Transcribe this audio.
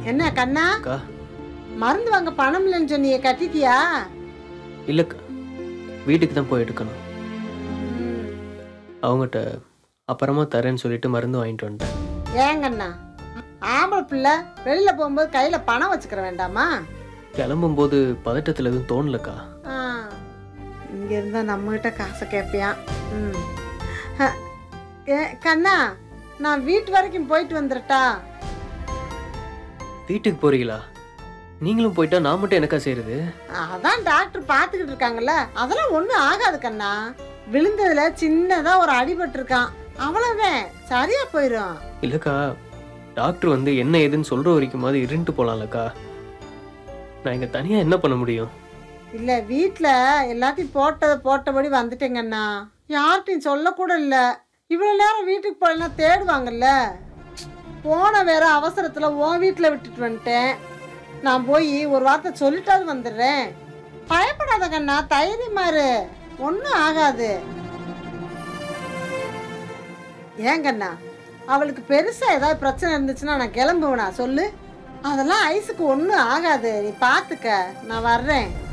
என்ன கண்ணா அக்கா மருந்து வாங்க பணம் இல்லைன்னு சொன்னியே கட்டிட்டியா இல்லைக்கா வீட்டுக்கு தான் போய் எடுக்கணும் ம். அவங்ககிட்ட அப்புறமா தரேன்னு சொல்லிட்டு மருந்து வாங்கிட்டு வந்துட்டேன் ஏங்கண்ணா ஆம்பளை பிள்ளை வெளியில போகும்போது கையில பணம் வச்சுக்கிற வேண்டாமா கிளம்பும்போது பதட்டத்தில் எதுவும் தோணலக்கா ஆ, இங்க இருந்தா நம்ம கிட்ட காசை கேட்பியான் ம். ஹ, ஏ, கண்ணா நான் வீட்டு வரைக்கும் போயிட்டு வந்துடட்டா வீட்டுக்கு போறீங்களா நீங்களும் போயிட்டா நான் மட்டும் எனக்கா செய்யறது அதான் டாக்டர் பார்த்துக்கிட்டு இருக்காங்கல்ல அதெல்லாம் ஒன்றும் ஆகாது கண்ணா விழுந்ததுல சின்னதா ஒரு அடிபட்டிருக்கான் அவ்வளவுதான் சரியா போயிடும் இல்லைக்கா டாக்டர் வந்து என்ன ஏதுன்னு சொல்ற வரைக்கும் இருந்துட்டு போலாம்லக்கா நான் இங்க தனியா என்ன பண்ண முடியும் இல்ல வீட்ல எல்லாத்தையும் போட்டதை போட்டபடி வந்துட்டேங்கண்ணா யார்கிட்டையும் சொல்லக்கூட இல்ல இவ்வளவு நேரம் வீட்டுக்கு போனா தேடுவாங்கல்ல போன வேற அவசரத்துல உன் வீட்டுல விட்டுட்டு வந்துட்டேன் நான் போய் ஒரு வார்த்தை சொல்லிட்டாது வந்துடுறேன் பயப்படாத கண்ணா தைரியமா இரு ஒன்றும் ஆகாது ஏன் கண்ணா அவளுக்கு பெருசா ஏதாவது பிரச்சனை இருந்துச்சுன்னா நான் கிளம்புவேனா சொல்லு அதெல்லாம் ஐஸுக்கு ஒன்றும் ஆகாது நீ பார்த்துக்க நான் வர்றேன்